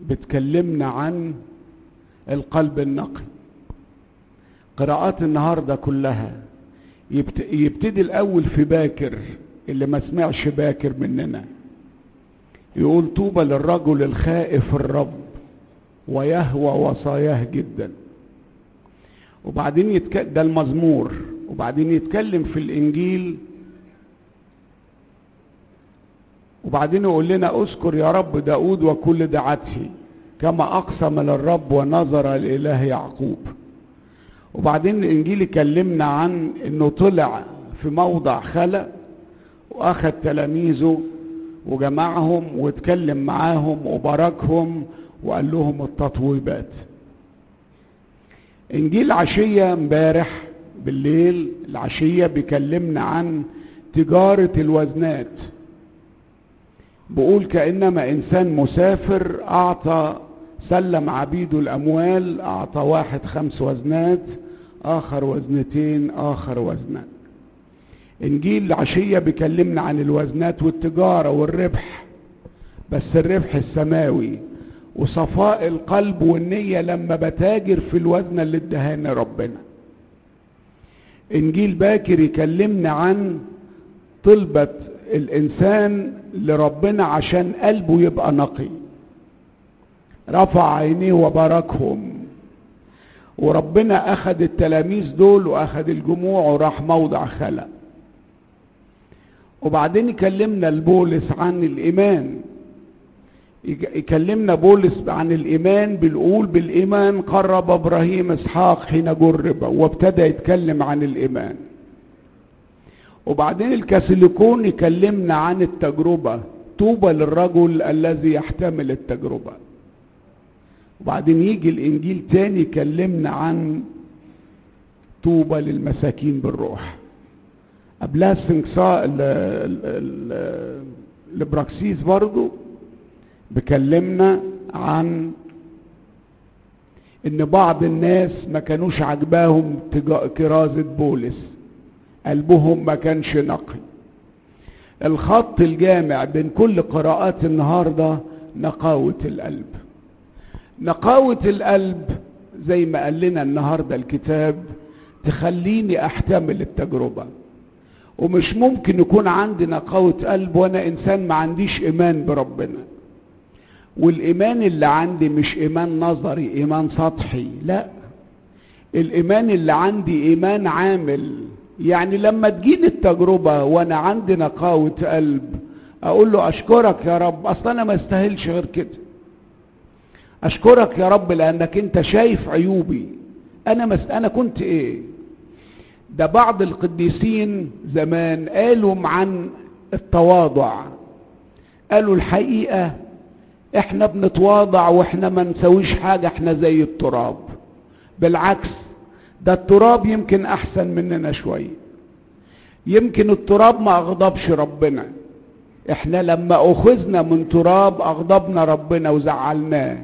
بتكلمنا عن القلب النقي قراءات النهارده كلها يبتدي الاول في باكر اللي ما سمعش باكر مننا يقول طوبى للرجل الخائف الرب ويهوى وصاياه جدا وبعدين يتك... ده المزمور وبعدين يتكلم في الانجيل وبعدين يقول لنا اذكر يا رب داود وكل دعته كما اقسم للرب ونظر الاله يعقوب وبعدين الانجيل يكلمنا عن انه طلع في موضع خلق واخذ تلاميذه وجمعهم واتكلم معاهم وباركهم وقال لهم التطويبات انجيل عشيه امبارح بالليل العشيه بيكلمنا عن تجاره الوزنات بقول كانما انسان مسافر اعطى سلم عبيده الاموال اعطى واحد خمس وزنات اخر وزنتين اخر وزنان انجيل العشيه بيكلمنا عن الوزنات والتجاره والربح بس الربح السماوي وصفاء القلب والنيه لما بتاجر في الوزنه اللي ادهاني ربنا انجيل باكر يكلمنا عن طلبه الانسان لربنا عشان قلبه يبقى نقي رفع عينيه وباركهم وربنا اخذ التلاميذ دول واخذ الجموع وراح موضع خلق وبعدين يكلمنا البولس عن الايمان يكلمنا بولس عن الايمان بنقول بالايمان قرب ابراهيم اسحاق حين جرب وابتدى يتكلم عن الايمان وبعدين الكاثوليكون يكلمنا عن التجربه طوبى للرجل الذي يحتمل التجربه وبعدين يجي الانجيل تاني يكلمنا عن طوبى للمساكين بالروح قبلها السنكسار البراكسيس برضو بكلمنا عن ان بعض الناس ما كانوش عجباهم كرازة بولس قلبهم ما كانش نقي الخط الجامع بين كل قراءات النهارده نقاوة القلب نقاوة القلب زي ما قال لنا النهارده الكتاب تخليني احتمل التجربه ومش ممكن يكون عندي نقاوة قلب وانا انسان ما عنديش ايمان بربنا والايمان اللي عندي مش ايمان نظري ايمان سطحي لا الايمان اللي عندي ايمان عامل يعني لما تجيني التجربة وانا عندي نقاوة قلب اقول له اشكرك يا رب اصلا انا ما استاهلش غير كده اشكرك يا رب لانك انت شايف عيوبي انا مس... انا كنت ايه ده بعض القديسين زمان قالوا عن التواضع قالوا الحقيقة احنا بنتواضع واحنا ما نسويش حاجة احنا زي التراب بالعكس ده التراب يمكن احسن مننا شوية يمكن التراب ما اغضبش ربنا احنا لما اخذنا من تراب اغضبنا ربنا وزعلناه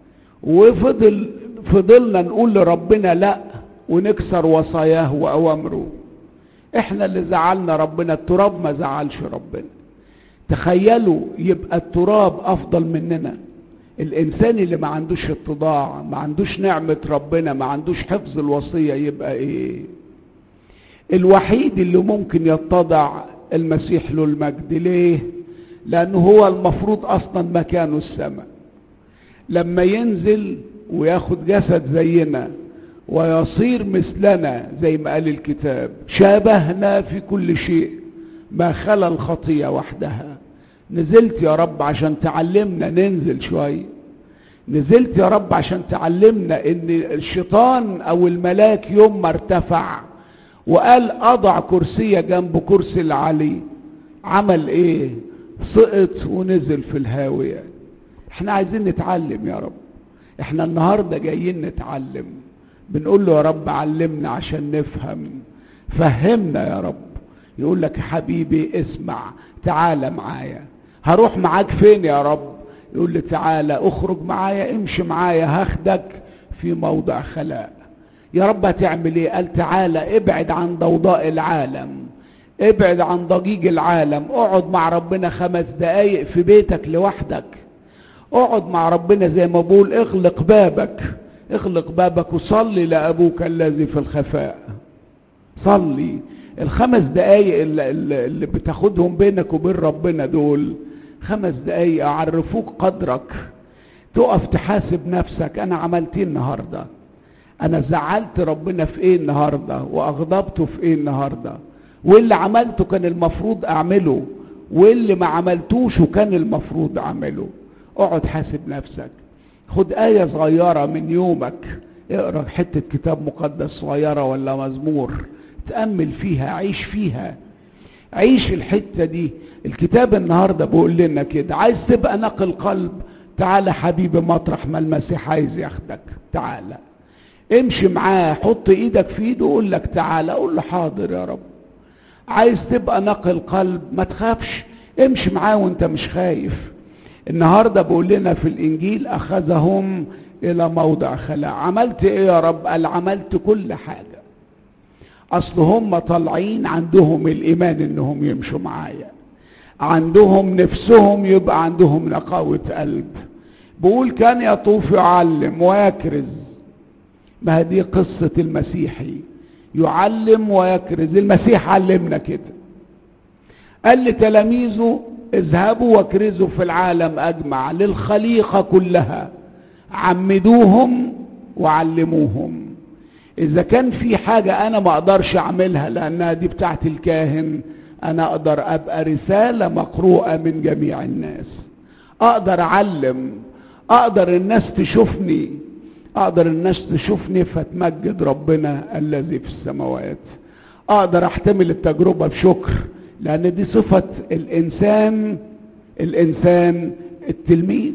وفضل فضلنا نقول لربنا لا ونكسر وصاياه واوامره احنا اللي زعلنا ربنا التراب ما زعلش ربنا تخيلوا يبقى التراب افضل مننا الانسان اللي ما عندوش اتضاع ما عندوش نعمة ربنا ما عندوش حفظ الوصية يبقى ايه الوحيد اللي ممكن يتضع المسيح له المجد ليه لانه هو المفروض اصلا مكانه السماء لما ينزل وياخد جسد زينا ويصير مثلنا زي ما قال الكتاب شابهنا في كل شيء ما خلا الخطية وحدها نزلت يا رب عشان تعلمنا ننزل شوية نزلت يا رب عشان تعلمنا ان الشيطان او الملاك يوم ما ارتفع وقال اضع كرسية جنب كرسي العلي عمل ايه سقط ونزل في الهاوية احنا عايزين نتعلم يا رب احنا النهاردة جايين نتعلم بنقول له يا رب علمنا عشان نفهم فهمنا يا رب يقول لك حبيبي اسمع تعالى معايا هروح معاك فين يا رب يقول لي تعالى اخرج معايا امشي معايا هاخدك في موضع خلاء يا رب هتعمل ايه قال تعالى ابعد عن ضوضاء العالم ابعد عن ضجيج العالم اقعد مع ربنا خمس دقايق في بيتك لوحدك اقعد مع ربنا زي ما بقول اغلق بابك اغلق بابك وصلي لابوك الذي في الخفاء صلي الخمس دقايق اللي, اللي بتاخدهم بينك وبين ربنا دول خمس دقايق يعرفوك قدرك تقف تحاسب نفسك انا عملت ايه النهارده انا زعلت ربنا في ايه النهارده واغضبته في ايه النهارده واللي عملته كان المفروض اعمله واللي ما عملتوش وكان المفروض اعمله اقعد حاسب نفسك خد آية صغيرة من يومك اقرا حتة كتاب مقدس صغيرة ولا مزمور تأمل فيها عيش فيها عيش الحتة دي الكتاب النهاردة بيقول لنا كده عايز تبقى نقل قلب تعالى حبيبي مطرح ما المسيح عايز ياخدك تعالى امشي معاه حط ايدك في ايده وقول لك تعالى قول له حاضر يا رب عايز تبقى نقل قلب ما تخافش امشي معاه وانت مش خايف النهارده بيقول لنا في الانجيل اخذهم الى موضع خلاء عملت ايه يا رب قال عملت كل حاجه اصل هم طالعين عندهم الايمان انهم يمشوا معايا عندهم نفسهم يبقى عندهم نقاوة قلب بقول كان يطوف يعلم ويكرز ما هذه قصة المسيحي يعلم ويكرز المسيح علمنا كده قال لتلاميذه اذهبوا واكرزوا في العالم اجمع للخليقة كلها عمدوهم وعلموهم اذا كان في حاجة انا ما اقدرش اعملها لانها دي بتاعت الكاهن انا اقدر ابقى رسالة مقروءة من جميع الناس اقدر اعلم اقدر الناس تشوفني اقدر الناس تشوفني فتمجد ربنا الذي في السماوات اقدر احتمل التجربة بشكر لان دي صفة الانسان الانسان التلميذ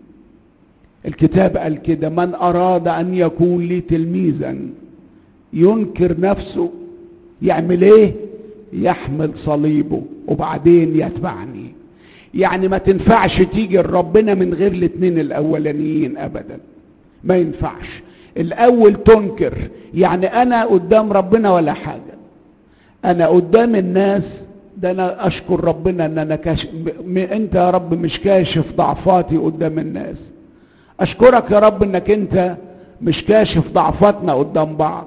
الكتاب قال كده من اراد ان يكون لي تلميذا ينكر نفسه يعمل ايه يحمل صليبه وبعدين يتبعني يعني ما تنفعش تيجي لربنا من غير الاثنين الاولانيين ابدا ما ينفعش الاول تنكر يعني انا قدام ربنا ولا حاجه انا قدام الناس ده انا اشكر ربنا ان انا كاش... م... انت يا رب مش كاشف ضعفاتي قدام الناس اشكرك يا رب انك انت مش كاشف ضعفاتنا قدام بعض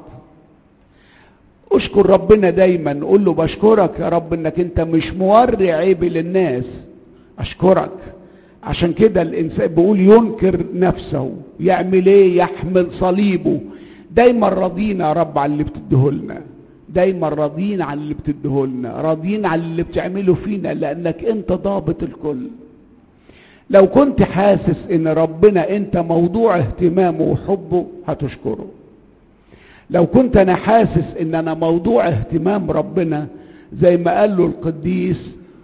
اشكر ربنا دايما قول له بشكرك يا رب انك انت مش موري عيبي للناس اشكرك عشان كده الانسان بيقول ينكر نفسه يعمل ايه يحمل صليبه دايما راضيين يا رب على اللي بتديهولنا دايما راضيين على اللي بتديهولنا راضيين على اللي بتعمله فينا لانك انت ضابط الكل لو كنت حاسس ان ربنا انت موضوع اهتمامه وحبه هتشكره لو كنت انا حاسس ان انا موضوع اهتمام ربنا زي ما قال له القديس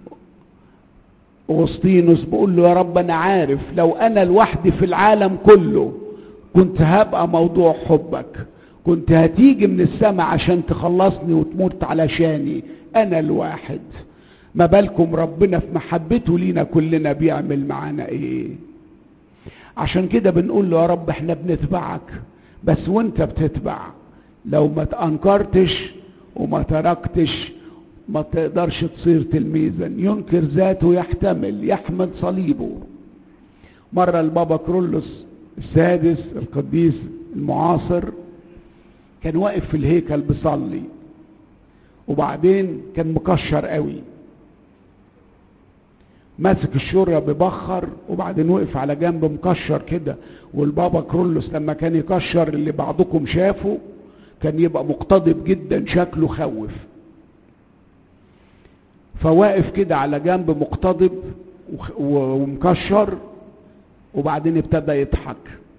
اغسطينوس بقول له يا رب انا عارف لو انا لوحدي في العالم كله كنت هبقى موضوع حبك كنت هتيجي من السماء عشان تخلصني وتموت علشاني انا الواحد ما بالكم ربنا في محبته لينا كلنا بيعمل معانا ايه عشان كده بنقول له يا رب احنا بنتبعك بس وانت بتتبع لو ما تأنكرتش وما تركتش ما تقدرش تصير تلميذا ينكر ذاته يحتمل يحمل صليبه مرة البابا كرولوس السادس القديس المعاصر كان واقف في الهيكل بيصلي وبعدين كان مكشر قوي ماسك الشورى ببخر وبعدين وقف على جنب مكشر كده والبابا كرولوس لما كان يكشر اللي بعضكم شافه كان يبقى مقتضب جدا شكله خوف فواقف كده على جنب مقتضب ومكشر وبعدين ابتدى يضحك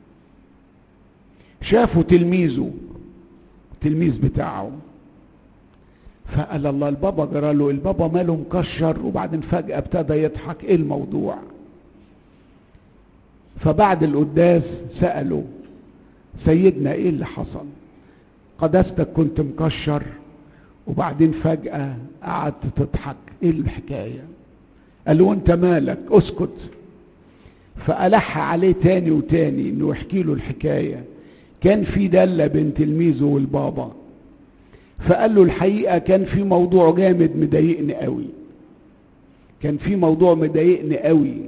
شافوا تلميذه التلميذ بتاعه فقال الله البابا جرى له البابا ماله مكشر وبعدين فجأة ابتدى يضحك ايه الموضوع فبعد القداس سأله سيدنا ايه اللي حصل قداستك كنت مكشر وبعدين فجأة قعدت تضحك ايه الحكاية قال له انت مالك اسكت فألح عليه تاني وتاني انه يحكي له الحكاية كان في دلة بين تلميذه والبابا فقال له الحقيقة كان في موضوع جامد مضايقني قوي كان في موضوع مضايقني قوي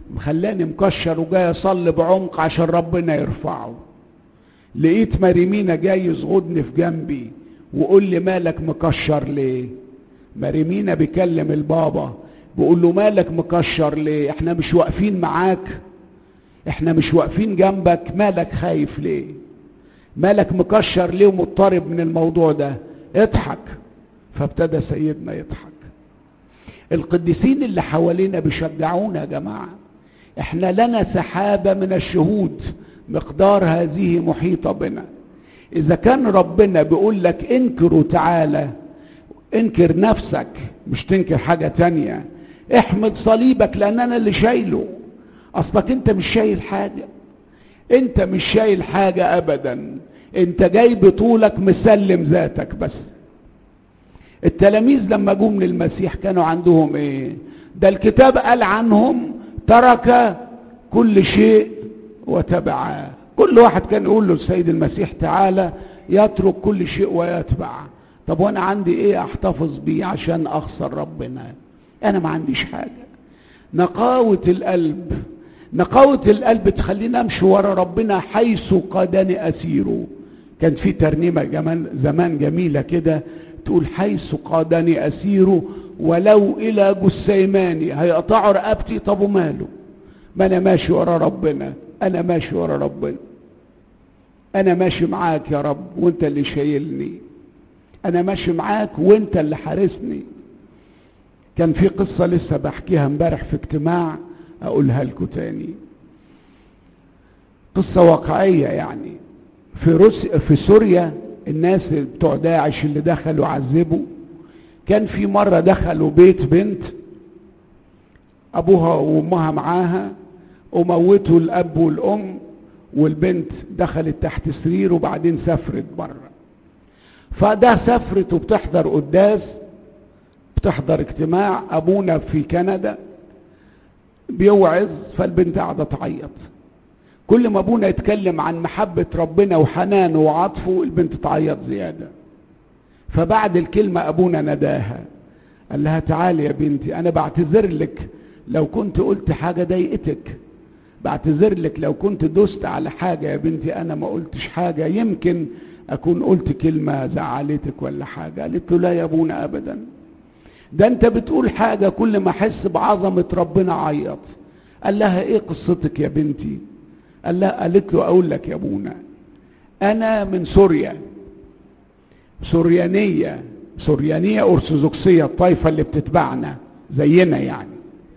مخلاني مكشر وجاي اصلي بعمق عشان ربنا يرفعه لقيت مريمينا جاي يصغدني في جنبي وقول لي مالك مكشر ليه مريمينا بيكلم البابا بيقول له مالك مكشر ليه احنا مش واقفين معاك احنا مش واقفين جنبك مالك خايف ليه مالك مكشر ليه ومضطرب من الموضوع ده اضحك فابتدى سيدنا يضحك القديسين اللي حوالينا بيشجعونا يا جماعه احنا لنا سحابه من الشهود مقدار هذه محيطه بنا اذا كان ربنا بيقول لك انكر وتعالى انكر نفسك مش تنكر حاجه تانية احمد صليبك لان انا اللي شايله اصلك انت مش شايل حاجه انت مش شايل حاجه ابدا انت جاي بطولك مسلم ذاتك بس التلاميذ لما جم للمسيح كانوا عندهم ايه ده الكتاب قال عنهم ترك كل شيء وتبعاه كل واحد كان يقول له السيد المسيح تعالى يترك كل شيء ويتبع طب وانا عندي ايه احتفظ بيه عشان اخسر ربنا انا ما عنديش حاجه نقاوه القلب نقاوه القلب تخلينا امشي ورا ربنا حيث قادني اسيره كان في ترنيمه جمال زمان جميله كده تقول حيث قادني اسيره ولو الى جسيماني هيقطعوا رقبتي طب وماله ما انا ماشي ورا ربنا انا ماشي ورا ربنا انا ماشي معاك يا رب وانت اللي شايلني انا ماشي معاك وانت اللي حارسني كان في قصه لسه بحكيها امبارح في اجتماع اقولها لكم تاني قصه واقعيه يعني في روسيا في سوريا الناس بتوع داعش اللي دخلوا عذبوا كان في مره دخلوا بيت بنت ابوها وامها معاها وموتوا الاب والام والبنت دخلت تحت سرير وبعدين سافرت بره فده سافرت وبتحضر قداس بتحضر اجتماع ابونا في كندا بيوعظ فالبنت قاعده تعيط كل ما ابونا يتكلم عن محبه ربنا وحنانه وعطفه البنت تعيط زياده فبعد الكلمه ابونا نداها قال لها تعالي يا بنتي انا بعتذر لك لو كنت قلت حاجه ضايقتك بعتذر لك لو كنت دوست على حاجه يا بنتي انا ما قلتش حاجه يمكن اكون قلت كلمه زعلتك ولا حاجه قالت له لا يا ابونا ابدا ده انت بتقول حاجه كل ما احس بعظمه ربنا عيط قال لها ايه قصتك يا بنتي قال لها قالت له اقول لك يا ابونا انا من سوريا سوريانيه سوريانيه ارثوذكسيه الطائفه اللي بتتبعنا زينا يعني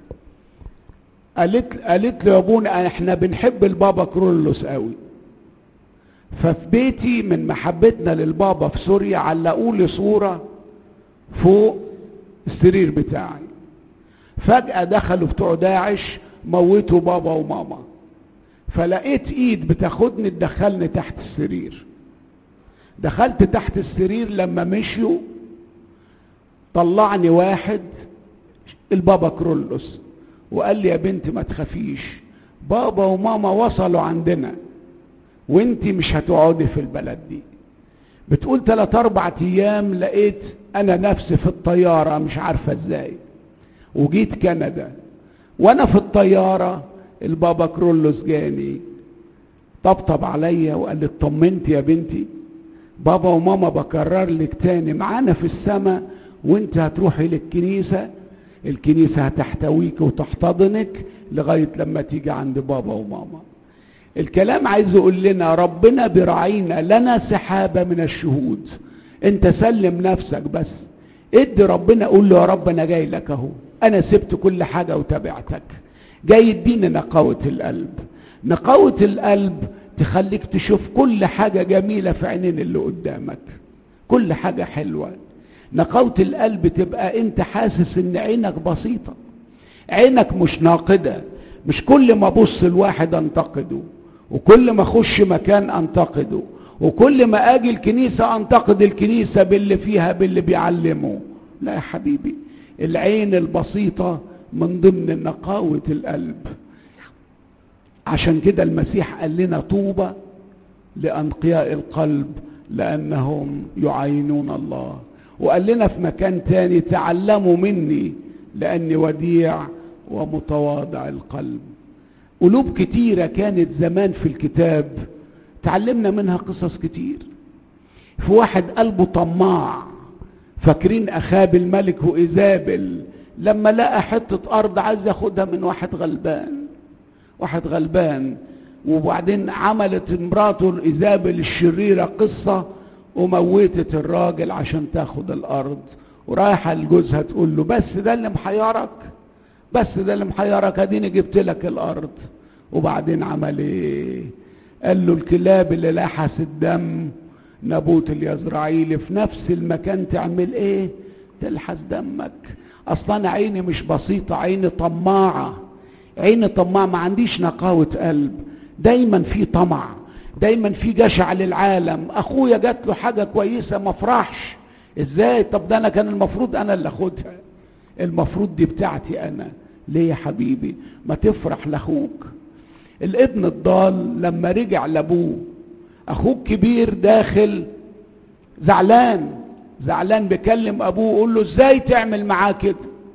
قالت قالت له يا ابونا احنا بنحب البابا كرولوس قوي ففي بيتي من محبتنا للبابا في سوريا علقوا لي صوره فوق السرير بتاعي فجأة دخلوا بتوع داعش موتوا بابا وماما فلقيت ايد بتاخدني تدخلني تحت السرير دخلت تحت السرير لما مشيوا طلعني واحد البابا كرولوس وقال لي يا بنت ما تخافيش بابا وماما وصلوا عندنا وانت مش هتقعدي في البلد دي بتقول ثلاث اربع ايام لقيت انا نفسي في الطياره مش عارفه ازاي وجيت كندا وانا في الطياره البابا كرولوس جاني طبطب عليا وقال لي اطمنت يا بنتي بابا وماما بكرر لك تاني معانا في السماء وانت هتروحي للكنيسه الكنيسه هتحتويك وتحتضنك لغايه لما تيجي عند بابا وماما الكلام عايز يقول لنا ربنا براعينا لنا سحابة من الشهود انت سلم نفسك بس ادي ربنا قول له يا رب انا جاي لك اهو انا سبت كل حاجة وتابعتك جاي يديني نقاوة القلب نقاوة القلب تخليك تشوف كل حاجة جميلة في عينين اللي قدامك كل حاجة حلوة نقاوة القلب تبقى انت حاسس ان عينك بسيطة عينك مش ناقدة مش كل ما ابص لواحد انتقده وكل ما اخش مكان انتقده وكل ما اجي الكنيسة انتقد الكنيسة باللي فيها باللي بيعلمه لا يا حبيبي العين البسيطة من ضمن نقاوة القلب عشان كده المسيح قال لنا طوبى لأنقياء القلب لأنهم يعينون الله وقال لنا في مكان تاني تعلموا مني لأني وديع ومتواضع القلب قلوب كتيرة كانت زمان في الكتاب تعلمنا منها قصص كتير في واحد قلبه طماع فاكرين اخاب الملك وايزابل لما لقى حتة ارض عايز ياخدها من واحد غلبان واحد غلبان وبعدين عملت مراته ايزابل الشريرة قصة وموتت الراجل عشان تاخد الارض ورايحة لجوزها تقول له بس ده اللي محيرك بس ده اللي محيرك اديني جبت لك الارض وبعدين عمل ايه قال له الكلاب اللي لحس الدم نابوت اليزرعيلي في نفس المكان تعمل ايه تلحس دمك اصلا انا عيني مش بسيطة عيني طماعة عيني طماعة ما عنديش نقاوة قلب دايما في طمع دايما في جشع للعالم اخويا جات له حاجة كويسة ما افرحش ازاي طب ده انا كان المفروض انا اللي اخدها المفروض دي بتاعتي انا ليه يا حبيبي ما تفرح لاخوك الابن الضال لما رجع لابوه اخوك كبير داخل زعلان زعلان بيكلم ابوه يقول له ازاي تعمل معاه كده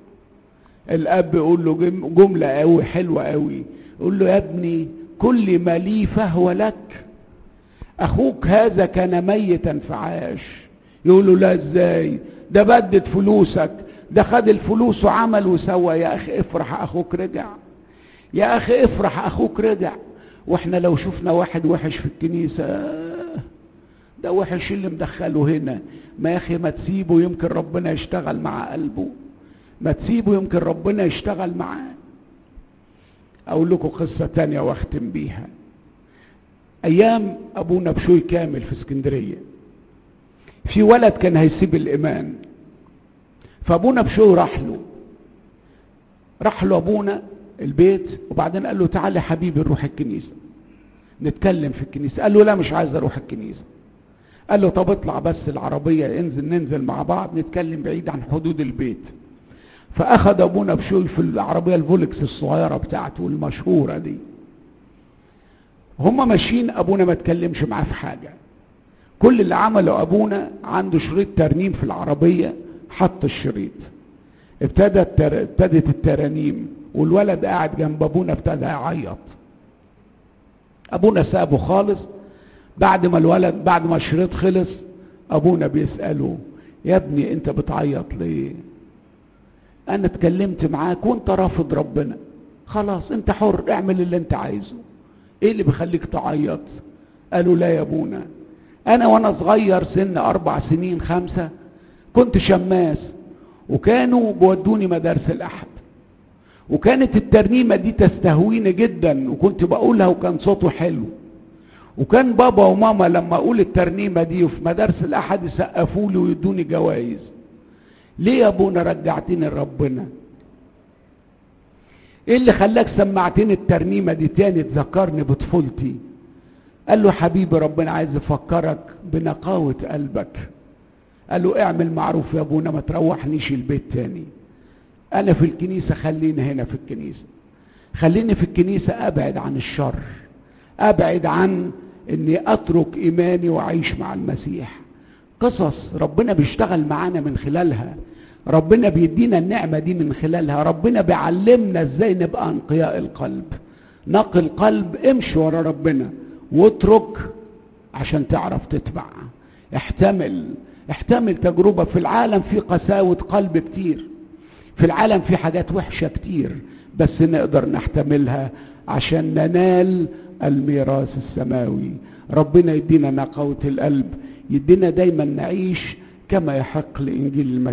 الاب يقول له جمله قوي حلوه قوي يقول له يا ابني كل ما لي فهو لك اخوك هذا كان ميتا فعاش يقول له لا ازاي ده بدت فلوسك ده خد الفلوس وعمل وسوى يا اخي افرح اخوك رجع يا اخي افرح اخوك رجع واحنا لو شفنا واحد وحش في الكنيسة ده وحش اللي مدخله هنا ما يا اخي ما تسيبه يمكن ربنا يشتغل مع قلبه ما تسيبه يمكن ربنا يشتغل معاه اقول لكم قصة تانية واختم بيها ايام ابونا بشوي كامل في اسكندرية في ولد كان هيسيب الايمان فابونا بشوي راح له راح له ابونا البيت وبعدين قال له تعالى حبيبي نروح الكنيسة نتكلم في الكنيسة قال له لا مش عايز اروح الكنيسة قال له طب اطلع بس العربية انزل ننزل مع بعض نتكلم بعيد عن حدود البيت فاخد ابونا بشوي في العربية الفولكس الصغيرة بتاعته المشهورة دي هما ماشيين ابونا ما تكلمش معاه في حاجة كل اللي عمله ابونا عنده شريط ترنيم في العربية حط الشريط ابتدت ابتدت الترانيم والولد قاعد جنب ابونا ابتدى يعيط ابونا سابه خالص بعد ما الولد بعد ما الشريط خلص ابونا بيساله يا ابني انت بتعيط ليه انا اتكلمت معاك وانت رافض ربنا خلاص انت حر اعمل اللي انت عايزه ايه اللي بيخليك تعيط قالوا لا يا ابونا انا وانا صغير سن اربع سنين خمسة كنت شماس وكانوا بودوني مدارس الاحد وكانت الترنيمة دي تستهويني جدا وكنت بقولها وكان صوته حلو وكان بابا وماما لما اقول الترنيمة دي في مدارس الاحد يسقفوا لي ويدوني جوائز ليه يا ابونا رجعتني لربنا ايه اللي خلاك سمعتني الترنيمة دي تاني تذكرني بطفولتي قال له حبيبي ربنا عايز يفكرك بنقاوة قلبك قال له اعمل معروف يا ابونا ما تروحنيش البيت تاني انا في الكنيسة خليني هنا في الكنيسة خليني في الكنيسة ابعد عن الشر ابعد عن اني اترك ايماني واعيش مع المسيح قصص ربنا بيشتغل معانا من خلالها ربنا بيدينا النعمة دي من خلالها ربنا بيعلمنا ازاي نبقى انقياء القلب نقي القلب امشي ورا ربنا واترك عشان تعرف تتبع احتمل احتمل تجربة في العالم في قساوة قلب كتير في العالم في حاجات وحشة كتير بس نقدر نحتملها عشان ننال الميراث السماوي ربنا يدينا نقاوة القلب يدينا دايما نعيش كما يحق لإنجيل المسيح